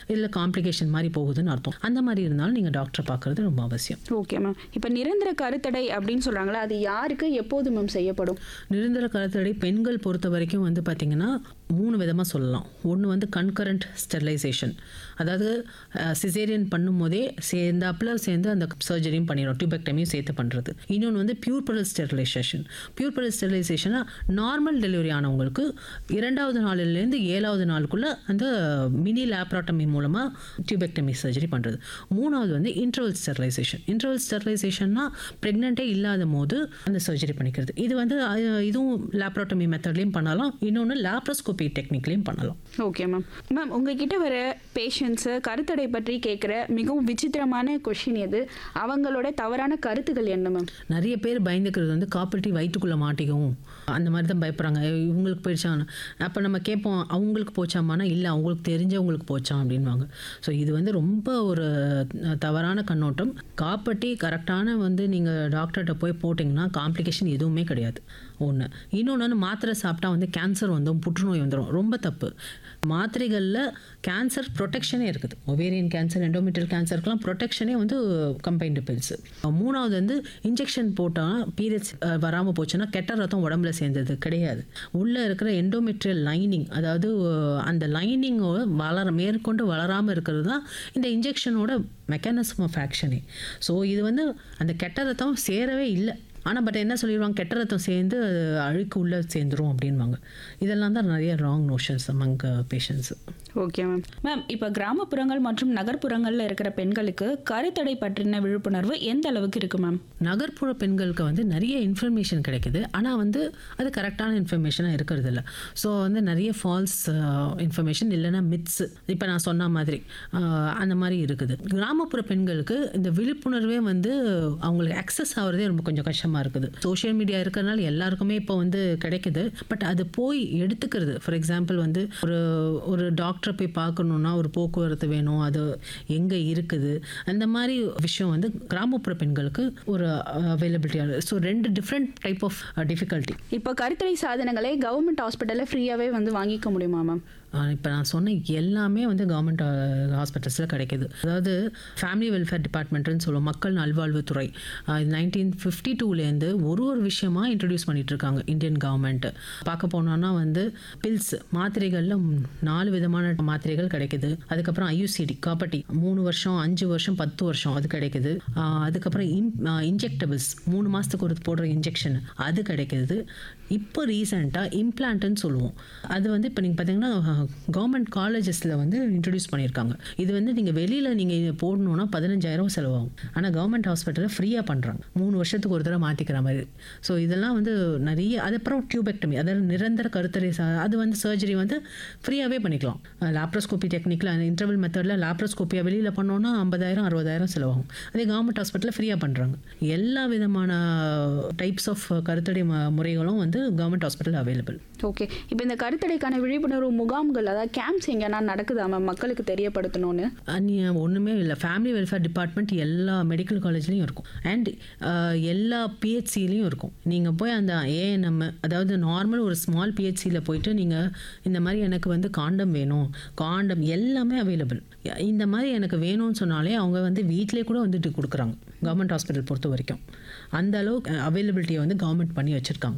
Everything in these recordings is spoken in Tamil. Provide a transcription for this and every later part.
இல்லை காம்ப்ளிகேஷன் மாதிரி போகுதுன்னு அர்த்தம் அந்த மாதிரி இருந்தாலும் நீங்கள் டாக்டரை பார்க்குறது ரொம்ப அவசியம் ஓகே மேம் இப்போ நிரந்தர கருத்தடை அப்படின்னு சொல்றாங்களா அது யாருக்கு எப்போது மேம் செய்யப்படும் நிரந்தர கருத்தடை பெண்கள் பொறுத்த வரைக்கும் வந்து பார்த்திங்கன்னா மூணு விதமாக சொல்லலாம் ஒன்று வந்து கன்கரண்ட் ஸ்டெரிலைசேஷன் அதாவது சிசேரியன் பண்ணும்போதே சேர்ந்தாப்புல சேர்ந்து அந்த சர்ஜரியும் பண்ணிடும் டியூபெக்டமியும் சேர்த்து பண்ணுறது இன்னொன்று வந்து பியூர்பரல் ஸ்டெரிலைசேஷன் பியூர்பரல் ஸ்டெரிலைசேஷனா நார்மல் டெலிவரி ஆனவங்களுக்கு இரண்டாவது நாளிலேருந்து ஏழாவது நாளுக்குள்ளே அந்த மினி லேப்ராட்டமி மூலமாக டியூபெக்டமி சர்ஜரி பண்ணுறது மூணாவது வந்து இன்டர்வல் ஸ்டெரிலைசேஷன் இன்டர்வல் ஸ்டெரிலைசேஷன்னா ப்ரெக்னெண்ட்டே இல்லாத போது அந்த சர்ஜரி பண்ணிக்கிறது இது வந்து அஹ், இதுவும் லேப்ராட்டமி மெத்தட்லேயும் பண்ணலாம் இன்னொன்று லேப்ரோஸ்கோபி டெக்னிக்லேயும் பண்ணலாம் ஓகே மேம் மேம் உங்ககிட்ட வர பேஷண்ட்ஸு கருத்தடை பற்றி கேட்குற மிகவும் விசித்திரமான கொஷின் எது அவங்களோட தவறான கருத்துக்கள் என்ன மேம் நிறைய பேர் பயந்துக்கிறது வந்து காப்பர்ட்டி வயிற்றுக்குள்ளே மாட்டிக்கவும் அந்த மாதிரி தான் பயப்படுறாங்க "ஐயோ, இவங்களுக்கு போயிடுச்சான்னு அப்போ நம்ம கேட்போம் அவங்களுக்கு போச்சாமானா இல்லை அவங்களுக்கு தெரிஞ்சவங்களுக்கு போச்சான் அப்படின்வாங்க ஸோ இது வந்து ரொம்ப ஒரு அஹ், தவறான கண்ணோட்டம் காப்பர்ட்டி கரெக்டான வந்து நீங்கள் டாக்டர்கிட்ட போய் போட்டிங்கன்னா காம்ப்ளிகேஷன் எதுவுமே கிடையாது ஒன்று இன்னொன்று வந்து மாத்திரை சாப்பிட்டா வந்து கேன்சர் வந்துடும் புற்றுநோய் வந்துடும் ரொம்ப தப்பு மாத்திரைகளில் கேன்சர் ப்ரொடெக்ஷனே இருக்குது ஒவேரியன் கேன்சர் எண்டோமெட்ரியல் கேன்சருக்குலாம் ப்ரொடெக்ஷனே வந்து கம்பைன்டு பில்ஸ் மூணாவது வந்து இன்ஜெக்ஷன் போட்டால் பீரியட்ஸ் வராமல் போச்சுன்னா கெட்ட ரத்தம் உடம்புல சேர்ந்தது கிடையாது உள்ளே இருக்கிற எண்டோமெட்ரியல் லைனிங் அதாவது அஹ், அந்த லைனிங் வளர மேற்கொண்டு வளராமல் இருக்கிறது தான் இந்த இன்ஜெக்ஷனோட மெக்கானிசம் ஆஃப் ஆக்ஷனே ஸோ இது வந்து அந்த கெட்ட ரத்தம் சேரவே இல்லை ஆனால் பட் என்ன சொல்லிடுவாங்க கெட்ட ரத்தம் சேர்ந்து அது அழுக்கு உள்ளே சேர்ந்துரும் அப்படின்வாங்க இதெல்லாம் தான் நிறைய wrong notions among patients okay ma'am ma'am இப்போ கிராமப்புறங்கள் மற்றும் நகர்ப்புறங்களில் இருக்கிற பெண்களுக்கு கருத்தடை பற்றின விழிப்புணர்வு எந்த அளவுக்கு இருக்கு மேம் நகர்ப்புற பெண்களுக்கு வந்து நிறைய இன்ஃபர்மேஷன் கிடைக்குது ஆனால் வந்து அது கரெக்டான இன்ஃபர்மேஷனாக இருக்கிறது இல்லை ஸோ வந்து நிறைய ஃபால்ஸ் இன்ஃபர்மேஷன் இல்லைன்னா மித்ஸ் இப்போ நான் சொன்ன மாதிரி அஹ், அந்த மாதிரி இருக்குது கிராமப்புற பெண்களுக்கு இந்த விழிப்புணர்வே வந்து அவங்களுக்கு அக்சஸ் ஆகிறதே ரொம்ப கொஞ்சம் கஷ்டமாக இருக்குது சோஷியல் மீடியா இருக்கிறதுனால எல்லாருக்குமே இப்போ வந்து கிடைக்குது பட் அது போய் எடுத்துக்கிறது ஃபார் எக்ஸாம்பிள் வந்து ஒரு ஒரு டாக்டரை போய் பார்க்கணுன்னா ஒரு போக்குவரத்து வேணும் அது எங்கே இருக்குது அந்த மாதிரி விஷயம் வந்து கிராமப்புற பெண்களுக்கு ஒரு அவைலபிலிட்டியாக ஸோ ரெண்டு டிஃப்ரெண்ட் டைப் ஆஃப் டிஃபிகல்ட்டி இப்போ கருத்தடை சாதனங்களை கவர்மெண்ட் ஹாஸ்பிட்டலில் ஃப்ரீயாகவே வந்து வாங்கிக்க முடியுமா மேம் இப்போ நான் சொன்ன எல்லாமே வந்து கவர்மெண்ட் ஹாஸ்பிட்டல்ஸில் கிடைக்குது அதாவது ஃபேமிலி வெல்ஃபேர் டிபார்ட்மெண்ட்னு சொல்லுவோம் மக்கள் நல்வாழ்வுத்துறை நைன்டீன் ஃபிஃப்டி டூலேருந்து ஒரு ஒரு விஷயமா இன்ட்ரடியூஸ் பண்ணிட்டு இருக்காங்க இந்தியன் கவர்மெண்ட் பார்க்க போனோம்னா வந்து பில்ஸ் மாத்திரைகளில் நாலு விதமான மாத்திரைகள் கிடைக்குது அதுக்கப்புறம் ஐயூசிடி காப்பட்டி மூணு வருஷம் அஞ்சு வருஷம் பத்து வருஷம் அது கிடைக்குது ஆஹ் அதுக்கப்புறம் இன்ஜெக்டபிள்ஸ் மூணு மாதத்துக்கு ஒரு போடுற இன்ஜெக்ஷன் அது கிடைக்குது இப்போ ரீசெண்டாக இம்ப்ளான்ட்னு சொல்லுவோம் அது வந்து இப்போ நீங்கள் பார்த்தீங்கன்னா கவர்மெண்ட் காலேஜஸில் வந்து இன்ட்ரடியூஸ் பண்ணியிருக்காங்க இது வந்து நீங்கள் வெளியில் நீங்கள் போடணுன்னா பதினஞ்சாயிரம் செலவாகும் ஆனால் கவர்மெண்ட் ஹாஸ்பிட்டலில் ஃப்ரீயாக பண்ணுறாங்க மூணு வருஷத்துக்கு ஒரு தடவை மாற்றிக்கிற மாதிரி ஸோ இதெல்லாம் வந்து நிறைய அதுக்கப்புறம் டியூபெக்டமி அதாவது நிரந்தர கருத்தடை சா- அது வந்து சர்ஜரி வந்து ஃப்ரீயாகவே பண்ணிக்கலாம் லாப்ரோஸ்கோபி டெக்னிக்கில் இன்டர்வல் மெத்தடில் லாப்ரோஸ்கோப்பியாக வெளியில் பண்ணோன்னா ஐம்பதாயிரம் அறுபதாயிரம் செலவாகும் அதே கவர்மெண்ட் ஹாஸ்பிட்டலில் ஃப்ரீயாக பண்ணுறாங்க எல்லா விதமான டைப்ஸ் ஆஃப் கருத்தடை ம- முறைகளும் வந்து கவர்மெண்ட் ஹாஸ்பிட்டல் அவைலபிள் ஓகே இப்போ இந்த கருத்தடைக்கான விழிப்புணர்வு முகாம்கள் அதாவது கேம்ப்ஸ் எங்கன்னா நடக்குதா மேம் மக்களுக்கு தெரியப்படுத்தணும்னு நீ ஒன்றுமே இல்லை ஃபேமிலி வெல்ஃபேர் டிபார்ட்மெண்ட் எல்லா மெடிக்கல் காலேஜ்லேயும் இருக்கும் அண்ட் எல்லா பிஹெச்சிலையும் இருக்கும் நீங்கள் போய் அந்த ஏஎன்எம் அதாவது நார்மல் ஒரு ஸ்மால் பிஹெச்சியில் போயிட்டு நீங்கள் இந்த மாதிரி எனக்கு வந்து காண்டம் வேணும் காண்டம் எல்லாமே அவைலபிள் இந்த மாதிரி எனக்கு வேணும்னு சொன்னாலே அவங்க வந்து வீட்டிலே கூட வந்துட்டு கொடுக்குறாங்க கவர்மெண்ட் ஹாஸ்பிட்டல் பொறுத்த வரைக்கும் அந்த அளவுக்கு அவைலபிலிட்டியை வந்து கவர்மெண்ட் பண்ணி வச்சுருக்காங்க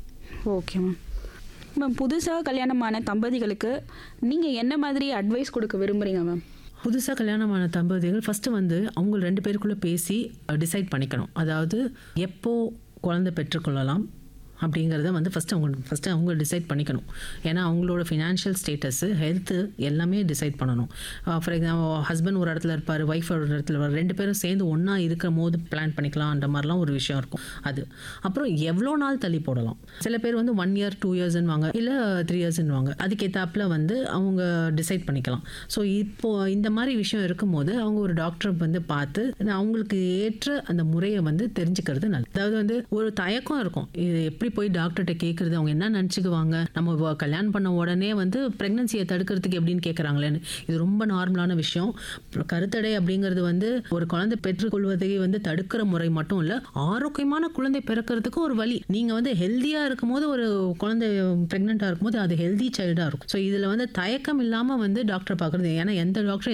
ஓகே மேம் மேம் புதுசாக கல்யாணமான தம்பதிகளுக்கு நீங்கள் என்ன மாதிரி அட்வைஸ் கொடுக்க விரும்புகிறீங்க மேம் புதுசாக கல்யாணமான தம்பதிகள் ஃபஸ்ட்டு வந்து அவங்க ரெண்டு பேருக்குள்ளே பேசி டிசைட் பண்ணிக்கணும் அதாவது எப்போ குழந்தை பெற்றுக்கொள்ளலாம் அப்படிங்கிறத வந்து ஃபஸ்ட்டு அவங்க ஃபஸ்ட்டு அவங்க டிசைட் பண்ணிக்கணும் ஏன்னா அவங்களோட ஃபினான்ஷியல் ஸ்டேட்டஸு ஹெல்த்து எல்லாமே டிசைட் பண்ணணும் ஃபார் எக்ஸாம்பிள் ஹஸ்பண்ட் ஒரு இடத்துல இருப்பார் ஒய்ஃப் ஒரு இடத்துல இருப்பார் ரெண்டு பேரும் சேர்ந்து ஒன்றா இருக்கிற போது பிளான் பண்ணிக்கலாம்ன்ற மாதிரிலாம் ஒரு விஷயம் இருக்கும் அது அப்புறம் எவ்வளோ நாள் தள்ளி போடலாம் சில பேர் வந்து ஒன் இயர் டூ இயர்ஸ்ன்னுவாங்க இல்லை த்ரீ இயர்ஸ்ன்னுவாங்க அதுக்கேற்றாப்புல வந்து அவங்க டிசைட் பண்ணிக்கலாம் ஸோ இப்போ இந்த மாதிரி விஷயம் இருக்கும்போது அவங்க ஒரு டாக்டரை வந்து பார்த்து அவங்களுக்கு ஏற்ற அந்த முறையை வந்து தெரிஞ்சுக்கிறது நல்லது அதாவது வந்து ஒரு தயக்கம் இருக்கும் இது எப்படி போய் டாக்டர்கிட்ட கேட்குறது அவங்க என்ன நினச்சிக்குவாங்க நம்ம வ- கல்யாணம் பண்ண உடனே வந்து ப்ரெக்னன்சியை தடுக்கிறதுக்கு எப்படின்னு கேட்குறாங்களேன்னு இது ரொம்ப நார்மலான விஷயம் அப்புறம் கருத்தடை அப்படிங்கிறது வந்து ஒரு குழந்தை பெற்றுக்கொள்வதை வந்து தடுக்கிற முறை மட்டும் இல்லை ஆரோக்கியமான குழந்தை பிறக்கிறதுக்கு ஒரு வழி நீங்கள் வந்து ஹெல்த்தியாக இருக்கும்போது ஒரு குழந்தை ப்ரெக்னெண்ட்டாக இருக்கும்போது அது ஹெல்தி சைல்டாக இருக்கும் ஸோ இதில் வந்து தயக்கம் இல்லாமல் வந்து டாக்டர் பார்க்குறது ஏன்னா எந்த டாக்டர்